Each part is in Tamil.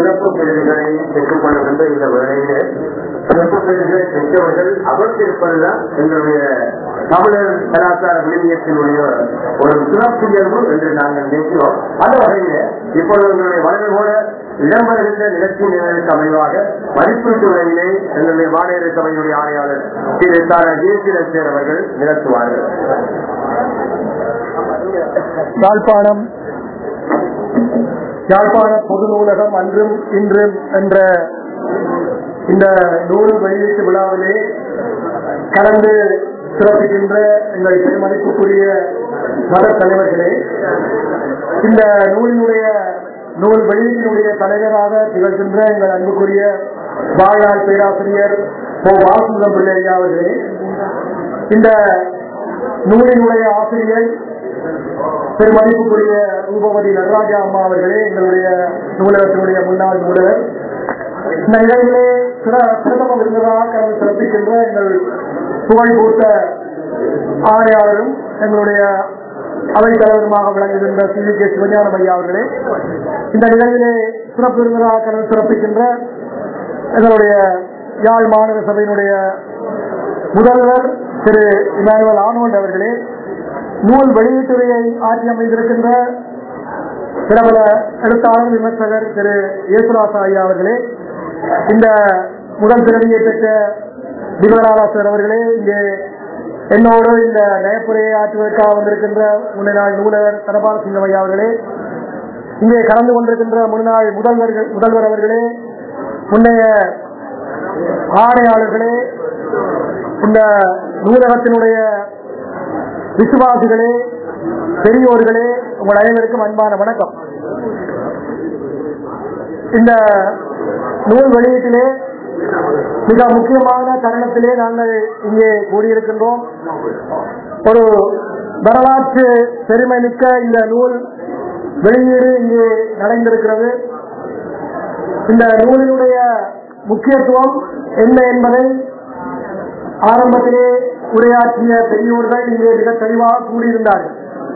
சிறப்பு பிரிவுகளை பெற்றுக் கொள்கின்ற இந்த வேளையிலே சிறப்பு பிரிவுகளை பெற்றவர்கள் அமர்ந்திருப்பதுதான் எங்களுடைய தமிழர் கலாச்சார விழுமியத்தினுடைய ஒரு சிறப்பியல்பு என்று நாங்கள் நினைக்கிறோம் அந்த வகையில இப்பொழுது எங்களுடைய வழங்கோட இடம்பெறுகின்ற நிகழ்ச்சி நிலைக்கு அமைவாக மதிப்பீட்டு உரையினை எங்களுடைய மாநில சபையினுடைய ஆணையாளர் திரு தாரா ஜெயசீலன் அவர்கள் நிகழ்த்துவார்கள் யாழ்ப்பாணம் யாழ்ப்பாண பொது நூலகம் அன்றும் இன்றும் என்ற இந்த நூல் வெளியீட்டு விழாவிலே கலந்து சிறப்பிக்கின்ற எங்கள் பெருமதிப்புக்குரிய மத தலைவர்களே இந்த நூலினுடைய நூல் வெளியீட்டினுடைய தலைவராக திகழ்கின்ற எங்கள் அன்புக்குரிய வாழ்நாள் பேராசிரியர் ஓ வாசுதம் பிள்ளை ஐயா அவர்களே இந்த நூலினுடைய ஆசிரியர் பெருமதிப்புக்குரிய ரூபவதி நடராஜா அம்மா அவர்களே எங்களுடைய நூலகத்தினுடைய முன்னாள் நூலகர் இந்த நிலையிலே சிற- பிரதம விருந்தராக கலந்து சிறப்பிக்கின்ற எங்கள் புகழ் பூத்த ஆணையாளரும் எங்களுடைய அவைத் தலைவருமாக விளங்குகின்ற சி வி கே சிவஞானம் ஐயா அவர்களே இந்த நிலையிலே சிறப்பு விருந்தராக கலந்து சிறப்பிக்கின்ற எங்களுடைய யாழ் மாநகர சபையினுடைய முதல்வர் திரு இமானுவல் ஆனோல்ட் அவர்களே நூல் வெளியீட்டுரையை ஆற்றி அமைந்திருக்கின்ற பிரபல எழுத்தாளர் விமர்சகர் திரு இயேசுராசா ஐயா அவர்களே இந்த முதல் பிறவியை பெற்ற திவராலாசர் அவர்களே இங்கே என்னோடு இந்த நயப்புரையை ஆற்றுவதற்காக வந்திருக்கின்ற முன்னாள் நூலகர் தனபால சிங்கம் ஐயா அவர்களே இங்கே கலந்து கொண்டிருக்கின்ற முன்னாள் முதல்வர்கள் முதல்வர் அவர்களே முன்னைய ஆணையாளர்களே இந்த நூலகத்தினுடைய விசுவாசிகளே பெரியோர்களே உங்கள் அனைவருக்கும் அன்பான வணக்கம் இந்த நூல் வெளியீட்டிலே மிக முக்கியமான தருணத்திலே நாங்கள் இங்கே கூடியிருக்கின்றோம் ஒரு வரலாற்று பெருமை மிக்க இந்த நூல் வெளியீடு இங்கே நடந்திருக்கிறது இந்த நூலினுடைய முக்கியத்துவம் என்ன என்பதை ஆரம்பத்திலே உரையாற்றிய பெரியோர்கள் இங்கே மிக தெளிவாக கூறியிருந்தார்கள்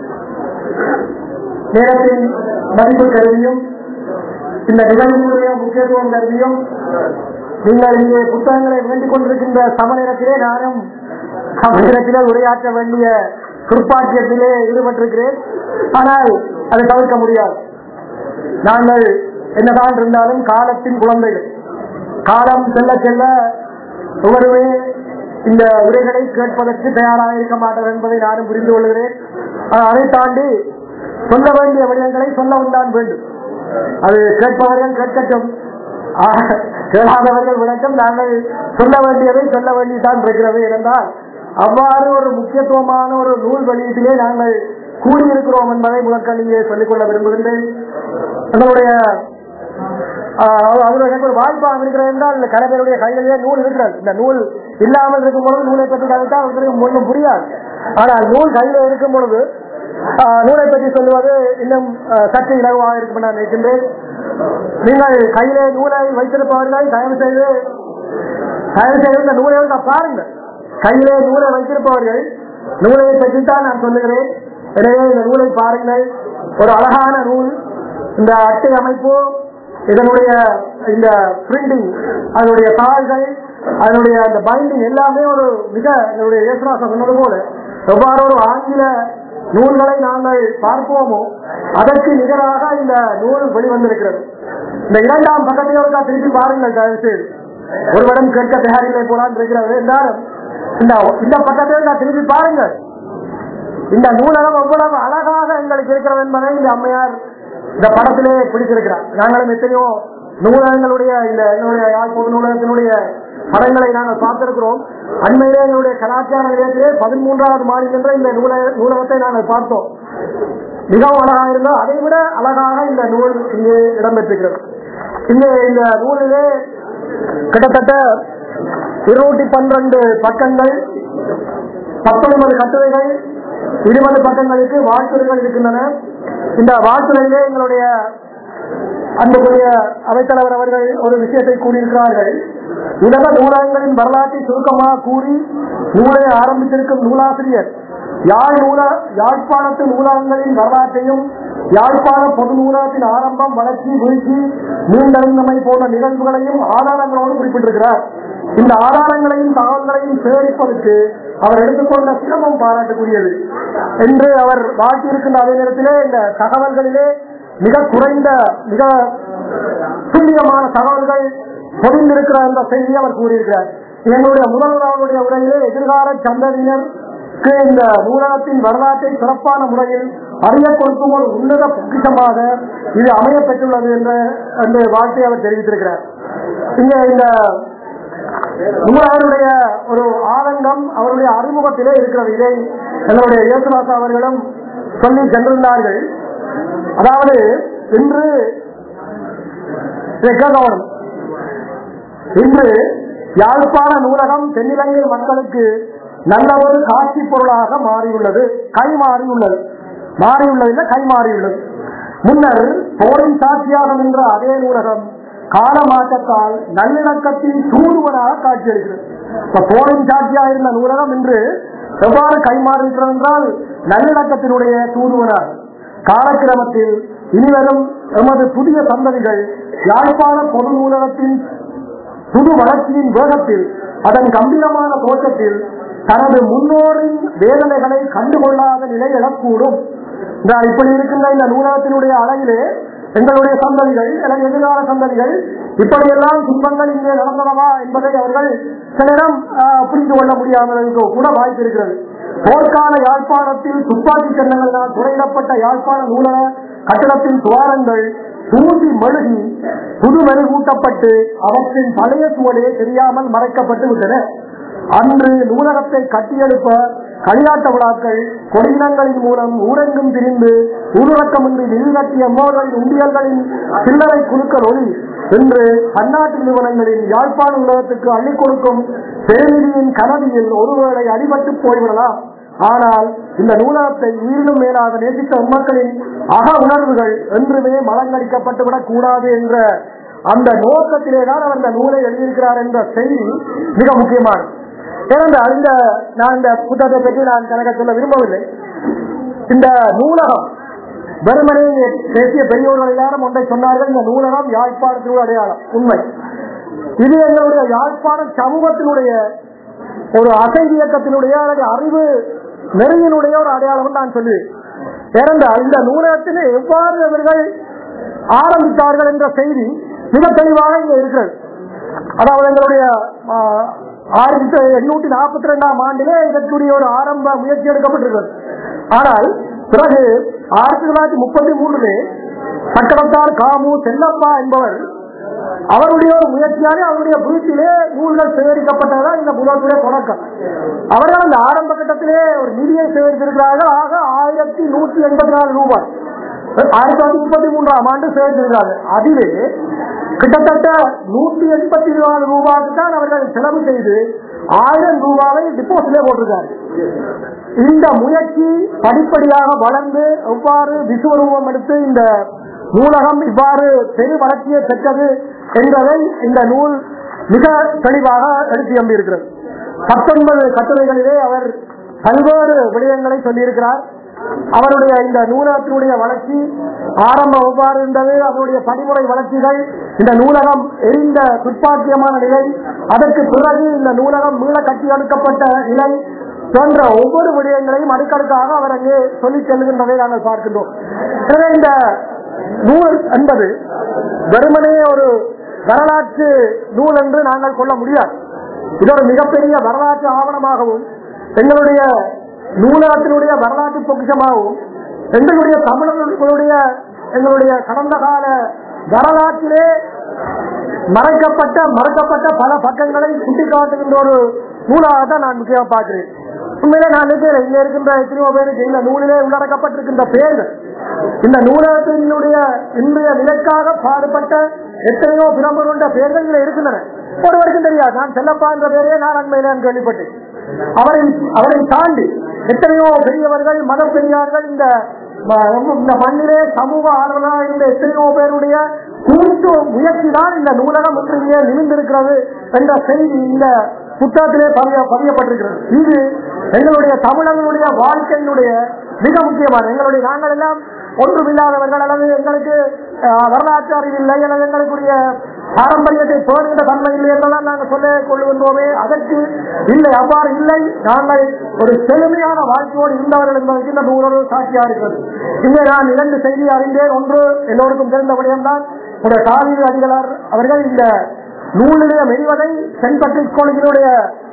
நேரத்தின் மதிப்பு கருதியும் இந்த நிகழ்ச்சியுடைய முக்கியத்துவம் கருதியும் நீங்கள் இங்கே புத்தகங்களை வேண்டிக் கொண்டிருக்கின்ற சமநேரத்திலே நானும் சமநேரத்திலே உரையாற்ற வேண்டிய துர்ப்பாக்கியத்திலே ஈடுபட்டிருக்கிறேன் ஆனால் அதை தவிர்க்க முடியாது நாங்கள் என்னதான் இருந்தாலும் காலத்தின் குழந்தைகள் காலம் செல்ல செல்ல ஒவ்வொருவே இந்த உரைகளை கேட்பதற்கு தயாராக இருக்க மாட்டார் என்பதை நானும் புரிந்து கொள்கிறேன் ஆனால் அதை தாண்டி சொல்ல வேண்டிய விடயங்களை சொல்லவும் தான் வேண்டும் அது கேட்பவர்கள் கேட்கட்டும் ஆஹ், கேளாதவர்கள் விளக்கம் நாங்கள் சொல்ல வேண்டியதை சொல்ல வேண்டியதான் இருக்கிறது என்றால் அவ்வாறு ஒரு முக்கியத்துவமான ஒரு நூல் வெளியீட்டிலே நாங்கள் கூடியிருக்கிறோம் என்பதை முதற்கண் இங்கே சொல்லிக்கொள்ள விரும்புகின்றேன் எங்களுடைய ஆஹ் அவர் எனக்கு ஒரு வாய்ப்பு இருக்கிறது என்றால் இந்த கலைஞருடைய கைகளிலே நூல் இருக்கிறது இந்த நூல் இல்லாமல் இருக்கும் பொழுது நூலை பற்றி கதைத்தால் அவர்களுக்கு ஒன்றும் புரியாது ஆனால் நூல் கையில இருக்கும் பொழுது ஆஹ் நூலை பற்றி சொல்லுவது இன்னும் ஆஹ் சற்று இலகுவாக இருக்கும் என நான் நினைக்கின்றேன் நீங்கள் கையிலே நூலை வைத்திருப்பவர்கள் தயவு செய்து தயவு செய்து இந்த நூலை வந்து பாருங்க கையிலே நூலை வைத்திருப்பவர்கள் நூலை பற்றி தான் நான் சொல்லுகிறேன் எனவே இந்த நூலை பாருங்கள் ஒரு அழகான நூல் இந்த அட்டை அமைப்பு இதனுடைய இந்த பிரிண்டிங் அதனுடைய தாள்கள் அதனுடைய அந்த பைண்டிங் எல்லாமே ஒரு மிக என்னுடைய இயேசுராசன் சொன்னது போல எவ்வாறு ஒரு ஆங்கில நூல்களை நாங்கள் பார்ப்போமோ அதற்கு நிகராக இந்த நூல் வெளிவந்திருக்கிறது இந்த இரண்டாம் பக்கத்தையும் ஒருக்கா திருப்பி பாருங்கள் தயவு செய்து ஒருவரும் கேட்க தயாரில்லை போலான்னு இருக்கிறது என்றாலும் இந்த இந்த பக்கத்தையும் நான் திருப்பி பாருங்கள் இந்த நூலகம் எவ்வளவு அழகாக எங்களுக்கு இருக்கிறது என்பதை இந்த அம்மையார் இந்த படத்திலே பிடிச்சிருக்கிறார் நாங்களும் எத்தனையோ நூலகங்களுடைய இந்த எங்களுடைய யாழ்ப்பாண நூலகத்தினுடைய படங்களை நாங்கள் பார்த்திருக்கிறோம் அண்மையிலே எங்களுடைய கலாச்சார நிலையத்திலே பதிமூன்றாவது மாடி என்ற இந்த நூலக நூலகத்தை நாங்கள் பார்த்தோம் மிகவும் அழகாக இருந்தால் அதை விட அழகாக இந்த நூல் இங்கே இடம்பெற்றிருக்கிறது இங்கே இந்த நூலிலே கிட்டத்தட்ட இருநூற்றி பன்னிரண்டு பக்கங்கள் பத்தொன்பது கட்டுரைகள் இருபது பக்கங்களுக்கு வாழ்த்துறைகள் இருக்கின்றன இந்த வாழ்த்துறையிலே எங்களுடைய அன்புக்குரிய அவைத்தலைவர் அவர்கள் ஒரு விஷயத்தை கூறியிருக்கிறார்கள் உலக நூலகங்களின் வரலாற்றை சுருக்கமாக கூறி நூலை ஆரம்பித்திருக்கும் நூலாசிரியர் யாழ் நூல யாழ்ப்பாணத்து நூலகங்களின் வரலாற்றையும் யாழ்ப்பாண பொது நூலகத்தின் ஆரம்பம் வளர்ச்சி வீழ்ச்சி மீண்டெழுந்தமை போன்ற நிகழ்வுகளையும் ஆதாரங்களோடு குறிப்பிட்டிருக்கிறார் இந்த ஆதாரங்களையும் தகவல்களையும் சேகரிப்பதற்கு அவர் எடுத்துக்கொண்ட சிரமம் பாராட்டுக்குரியது என்று அவர் வாழ்த்தியிருக்கின்ற அதே நேரத்திலே இந்த தகவல்களிலே மிக குறைந்த மிக துல்லியமான தகவல்கள் பொதிந்திருக்கிற அந்த செய்தியை அவர் கூறியிருக்கிறார் எங்களுடைய முதல்வருடைய உரையிலே எதிர்கால சந்ததியினருக்கு இந்த நூலகத்தின் வரலாற்றை சிறப்பான முறையில் அறிய கொடுக்கும் ஒரு உன்னத பொக்கிஷமாக இது அமைய பெற்றுள்ளது என்ற அந்த வாழ்த்தை அவர் தெரிவித்திருக்கிறார் இங்க இந்த நூலகருடைய ஒரு ஆதங்கம் அவருடைய அறிமுகத்திலே இருக்கிறது இதை எங்களுடைய இயேசுதாஸ் அவர்களும் சொல்லி சென்றிருந்தார்கள் அதாவது இன்று இதை கேட்க வேணும். இன்று யாழ்ப்பாண நூலகம் தென்னிலங்கை மக்களுக்கு நல்ல ஒரு காட்சி பொருளாக மாறியுள்ளது கை மாறியுள்ளது மாறியுள்ளது கை மாறியுள்ளது முன்னர் போரின் சாட்சியாக நின்ற அதே நூலகம் காலமாற்றத்தால் நல்லிணக்கத்தின் தூதுவனாக காட்சியளிக்கிறது இப்ப போரின் சாட்சியாக இருந்த நூலகம் இன்று எவ்வாறு கைமாறுகிறது என்றால் நல்லிணக்கத்தினுடைய தூதுவனாக காலக்கிரமத்தில் இனிவரும் எமது புதிய சந்ததிகள் யாழ்ப்பாண பொது நூலகத்தின் புது வளர்ச்சியின் வேகத்தில் அதன் கம்பீரமான தோற்றத்தில் தனது முன்னோரின் வேதனைகளை கண்டுகொள்ளாத நிலை எழக்கூடும் என்றால் இப்படி இருக்கின்ற இந்த நூலகத்தினுடைய அழகிலே எங்களுடைய சந்ததிகள் அல்லது எதிர்கால சந்ததிகள் இப்படியெல்லாம் துன்பங்கள் இங்கே நடந்தனவா என்பதை அவர்கள் சிலரிடம் ஆஹ், புரிந்து கொள்ள முடியாமல் இருக்க கூட வாய்ப்பு இருக்கிறது போர்க்கால யாழ்ப்பாணத்தில் துப்பாக்கி சின்னங்களால் துறையிடப்பட்ட யாழ்ப்பாண நூலக கட்டடத்தின் துவாரங்கள் தூசி மெழுகி புது மெழுகூட்டப்பட்டு அவற்றின் பழைய சுவடே தெரியாமல் மறைக்கப்பட்டு விட்டன அன்று நூலகத்தை கட்டியெழுப்ப களியாட்ட விழாக்கள் கொடியினங்களின் மூலம் ஊரெங்கும் திரிந்து ஊரடக்கமின்றி நிதி கட்டிய மோதலின் உண்டியல்களின் சில்லறை குழுக்கள் ஒளி இன்று பன்னாட்டு நிறுவனங்களின் யாழ்ப்பாண உலகத்துக்கு அள்ளிக் கொடுக்கும் பெருநிதியின் கனவியில் ஒருவேளை அடிபட்டு போய்விடலாம் ஆனால் இந்த நூலகத்தை உயிரினும் மேலாக நேசித்த மக்களின் அக உணர்வுகள் என்றுமே மலங்கடிக்கப்பட்டுவிடக் கூடாது என்ற அந்த நோக்கத்திலே தான் அவர் இந்த நூலை எழுதியிருக்கிறார் என்ற செய்தி மிக முக்கியமானது ஏனென்றால் இந்த நான் இந்த புத்தகத்தை பற்றி நான் கணக்க சொல்ல விரும்பவில்லை இந்த நூலகம் வெறுமனே பேசிய பெரியோர்கள் எல்லாரும் ஒன்றை சொன்னார்கள் இந்த நூலகம் யாழ்ப்பாணத்தினுடைய அடையாளம் உண்மை இது எங்களுடைய யாழ்ப்பாண சமூகத்தினுடைய ஒரு அசைவு இயக்கத்தினுடைய அல்லது அறிவு நெறியினுடைய ஒரு அடையாளம் நான் சொல்லுவேன் ஏனென்றால் இந்த நூலகத்தில் எவ்வாறு அவர்கள் ஆரம்பித்தார்கள் என்ற செய்தி மிக தெளிவாக இங்க இருக்கிறது அதாவது எங்களுடைய ஆஹ், ஆயிரத்தி எண்ணூத்தி நாற்பத்தி ரெண்டாம் ஆண்டிலே இதற்குரிய ஒரு ஆரம்ப முயற்சி எடுக்கப்பட்டிருக்கிறது ஆனால் பிறகு ஆயிரத்தி தொள்ளாயிரத்தி முப்பத்தி மூன்றிலே சக்கரத்தார் காமு செல்லப்பா என்பவர் அவருடைய ஒரு முயற்சியாலே அவருடைய வீட்டிலே நூல்கள் சேகரிக்கப்பட்டதுதான் இந்த புலத்துடைய தொடக்கம் அவர்கள் அந்த ஆரம்ப கட்டத்திலே ஒரு நிதியை சேகரித்திருக்கிறார்கள் ஆக ஆயிரத்தி நூற்றி எண்பத்தி நாலு ரூபாய் ஆயிரத்தி தொள்ளாயிரத்தி முப்பத்தி மூன்றாம் ஆண்டு சேகரித்திருக்கிறார்கள் அதிலே கிட்டத்தட்ட நூற்றி எண்பத்தி நாலு ரூபாய்க்கு தான் அவர்கள் செலவு செய்து ஆயிரம் ரூபாவை டிபாசிட்ல போட்டிருக்காரு இந்த முயற்சி படிப்படியாக வளர்ந்து எவ்வாறு விசுவரூபம் எடுத்து இந்த நூலகம் இவ்வாறு பெரு வளர்ச்சியை பெற்றது என்பதை இந்த நூல் மிக தெளிவாக எடுத்து நம்பியிருக்கிறது பத்தொன்பது கட்டுரைகளிலே அவர் பல்வேறு விடயங்களை சொல்லியிருக்கிறார் அவருடைய இந்த நூலகத்தினுடைய வளர்ச்சி ஆரம்ப எவ்வாறு இருந்தது அதனுடைய படிமுறை வளர்ச்சிகள் இந்த நூலகம் எரிந்த துப்பாக்கியமான நிலை அதற்கு பிறகு இந்த நூலகம் மீள கட்டி எடுக்கப்பட்ட நிலை போன்ற ஒவ்வொரு விடயங்களையும் அடுக்கடுக்காக அவர் அங்கே சொல்லிச் செல்கின்றதை நாங்கள் பார்க்கின்றோம் எனவே இந்த நூல் என்பது வெறுமனே ஒரு வரலாற்று நூல் என்று நாங்கள் கொள்ள முடியாது இது ஒரு மிகப்பெரிய வரலாற்று ஆவணமாகவும் எங்களுடைய நூலகத்தினுடைய வரலாற்று பொக்கிஷமாகவும் எங்களுடைய தமிழர்களுடைய எங்களுடைய கடந்த கால வரலாற்றிலே மறைக்கப்பட்ட மறக்கப்பட்ட பல பக்கங்களை சுட்டிக்காட்டுகின்ற ஒரு நூலாகத்தான் நான் முக்கியமா பார்க்கிறேன் உண்மையிலே நான் நினைக்கிறேன் இங்க இருக்கின்ற எத்தனையோ பேருக்கு இந்த நூலிலே உள்ளடக்கப்பட்டிருக்கின்ற பெயர்கள் இந்த நூலகத்தினுடைய இன்றைய நிலைக்காக பாடுபட்ட எத்தனையோ பிரம்பர் கொண்ட பெயர்கள் இதில் இருக்கின்றன ஒருவருக்கும் தெரியாது நான் செல்லப்பா என்ற பெயரே நான் அண்மையிலே நான் கேள்விப்பட்டேன் அவரை அவரை தாண்டி எத்தனையோ பெரியவர்கள் மத பெரியார்கள் இந்த ம- இந்த மண்ணிலே சமூக ஆர்வலராக இருந்த எத்தனையோ பேருடைய கூட்டு முயற்சி தான் இந்த நூலகம் இன்றைய நிமிந்திருக்கிறது என்ற செய்தி இந்த புத்தகத்திலே பதிய பதியப்பட்டிருக்கிறது இது எங்களுடைய தமிழர்களுடைய வாழ்க்கையினுடைய மிக முக்கியமான எங்களுடைய நாங்கள் எல்லாம் ஒன்றுமில்லாதவர்கள் அல்லது எங்களுக்கு அஹ், வரலாற்று அறிவு இல்லை அல்லது எங்களுக்குரிய பாரம்பரியத்தை பேணுகின்ற தன்மை இல்லை என்றெல்லாம் நாங்கள் சொல்ல கொள்ளுகின்றோமே அதற்கு இல்லை அவ்வாறு இல்லை நாங்கள் ஒரு செழுமையான வாழ்க்கையோடு இருந்தவர்கள் என்பதற்கு இந்த நூலோடு சாட்சியா இருக்கிறது இங்கே நான் இரண்டு செய்தி அறிந்தேன் ஒன்று எல்லோருக்கும் தெரிந்த விடயம்தான் ஒரு காவிரி அடிகளார் அவர்கள் இந்த நூலிலே மெய்வதை சென்ட் பட்ரிக் கோழிகளுடைய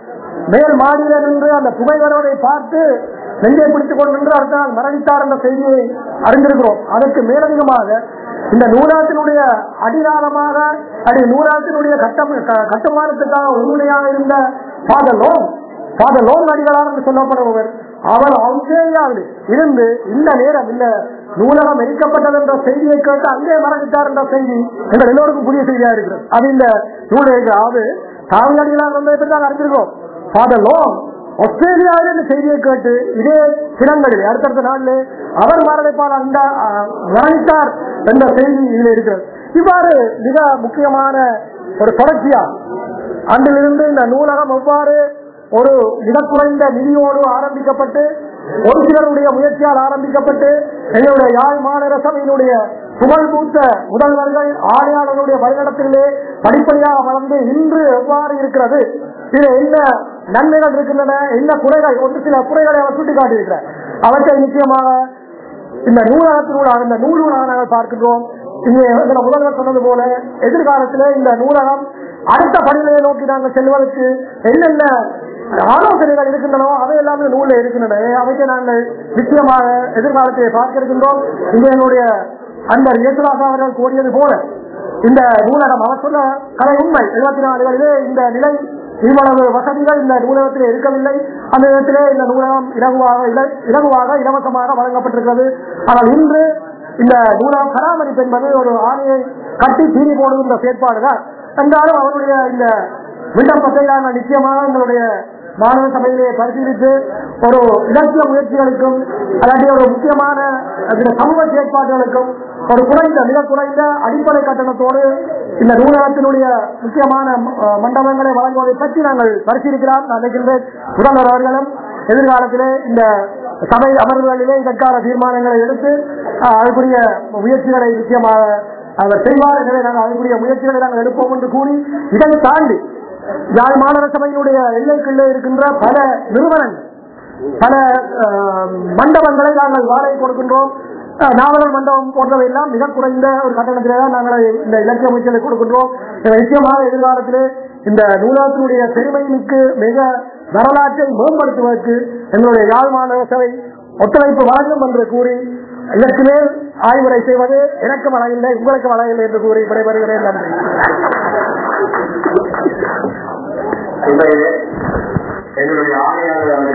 மேல் மாடியில நின்று அந்த புகை வருவதை பார்த்து நெஞ்சை பிடித்துக் கொண்டு நின்று அடுத்த நாள் மரணித்தார் என்ற செய்தியை அறிந்திருக்கிறோம் அதற்கு மேலதிகமாக இந்த நூலாத்தினுடைய அடிநாதமாக அடி நூலாத்தினுடைய கட்டம் க- கட்டுமானத்துக்காக உண்மையாக இருந்த ஃபாதர் லோன் ஃபாதர் லோன் அடிகளார் என்று சொல்லப்படுபவர் அவர் ஆஸ்திரேலியாவில் இருந்து இந்த நேரம் இந்த நூலகம் எரிக்கப்பட்டது என்ற செய்தியை கேட்டு அங்கே மரணித்தார் என்ற செய்தி எங்கள் எல்லோருக்கும் புதிய செய்தியா இருக்கிறது அது இந்த நூல் அதாவது காவலடிகளார் வந்ததை பற்றி நாங்கள் அறிந்திருக்கோம் ஃபாதர் லோன் ஆஸ்திரேலியாவில் இந்த செய்தியை கேட்டு இதே சிலங்களில் அடுத்தடுத்த நாளில் அவர் மரணிப்பால் அந்த மரணித்தார் என்ற செய்தி இதில் இருக்கிறது இவ்வாறு மிக முக்கியமான ஒரு தொடர்ச்சியா அன்றிலிருந்து இந்த நூலகம் எவ்வாறு ஒரு மிக குறைந்த நிதியோடு ஆரம்பிக்கப்பட்டு ஒரு சிலருடைய முயற்சியால் ஆரம்பிக்கப்பட்டு எங்களுடைய யாழ் மாநகர சபையினுடைய புகழ் பூத்த முதல்வர்கள் ஆணையாளர்களுடைய வழிநடத்திலே படிப்படியாக வளர்ந்து இன்று எவ்வாறு இருக்கிறது இது என்ன நன்மைகள் இருக்கின்றன என்ன குறைகள் ஒரு சில குறைகளை அவர் சுட்டிக்காட்டியிருக்கிறார் அவற்றை நிச்சயமாக இந்த நூலகத்தினூடாக இந்த நூலூடாக நாங்கள் பார்க்கின்றோம் இங்கே இந்த முதல்வர் சொன்னது போல எதிர்காலத்திலே இந்த நூலகம் அடுத்த படிநிலையை நோக்கி நாங்கள் செல்வதற்கு என்னென்ன ஆலோசனைகள் இருக்கின்றனோ அவை எல்லாம் இந்த நூலில் இருக்கின்றன அவைக்கு நாங்கள் நிச்சயமாக எதிர்காலத்தை பார்க்க இருக்கின்றோம் இங்கே என்னுடைய அந்த இயேசுதாசா அவர்கள் கூறியது போல இந்த நூலகம் அவர் சொன்ன கலை உண்மை எழுபத்தி நாலுகளிலே இந்த நிலை இவ்வளவு வசதிகள் இந்த நூலகத்திலே இருக்கவில்லை அந்த விதத்திலே இந்த நூலகம் இலகுவாக இல- இலகுவாக இலவசமாக வழங்கப்பட்டிருக்கிறது ஆனால் இன்று இந்த நூலகம் பராமரிப்பு என்பது ஒரு ஆணையை கட்டி தீனி போடுகின்ற செயற்பாடுதான் என்றாலும் அவருடைய இந்த விண்ணப்பத்தை நாங்கள் நிச்சயமாக எங்களுடைய மாணவ சபையிலே பரிசீலித்து ஒரு இலக்கிய முயற்சிகளுக்கும் அல்லாட்டி ஒரு முக்கியமான இந்த சமூக செயற்பாடுகளுக்கும் ஒரு குறைந்த மிக குறைந்த அடிப்படை கட்டணத்தோடு இந்த நூலகத்தினுடைய முக்கியமான அஹ், மண்டபங்களை வழங்குவதை பற்றி நாங்கள் பரிசீலிக்கலாம் நான் நினைக்கின்றேன் முதல்வர் அவர்களும் எதிர்காலத்திலே இந்த சபை அமர்வுகளிலே இதற்கான தீர்மானங்களை எடுத்து அஹ், அதற்குரிய முயற்சிகளை நிச்சயமாக அவர் செய்வார் எனவே நாங்கள் அதற்குரிய முயற்சிகளை நாங்கள் எடுப்போம் என்று கூறி இதை தாண்டி யாழ் மாநகர சபையினுடைய எல்லைக்குள்ளே இருக்கின்ற பல நிறுவனங்கள் பல அஹ், மண்டபங்களை நாங்கள் வாடகை கொடுக்கின்றோம் அஹ், நாவலர் மண்டபம் போன்றவை எல்லாம் மிக குறைந்த ஒரு கட்டணத்திலே தான் நாங்கள் இந்த இலக்கிய முயற்சிகளை கொடுக்கின்றோம் எனவே நிச்சயமாக எதிர்காலத்திலே இந்த நூலகத்தினுடைய பெருமை மிக்கு மிக வரலாற்றை மேம்படுத்துவதற்கு எங்களுடைய யாழ் மாநகர சபை ஒத்துழைப்பு வழங்கும் என்று கூறி இதற்கு மேல் ஆய்வுரை செய்வது எனக்கு வழங்கில்லை உங்களுக்கு வழங்கில்லை என்று கூறி விடைபெறுகிறேன் நன்றி உண்மையிலே எங்களுடைய ஆணையாளர் அவர்கள்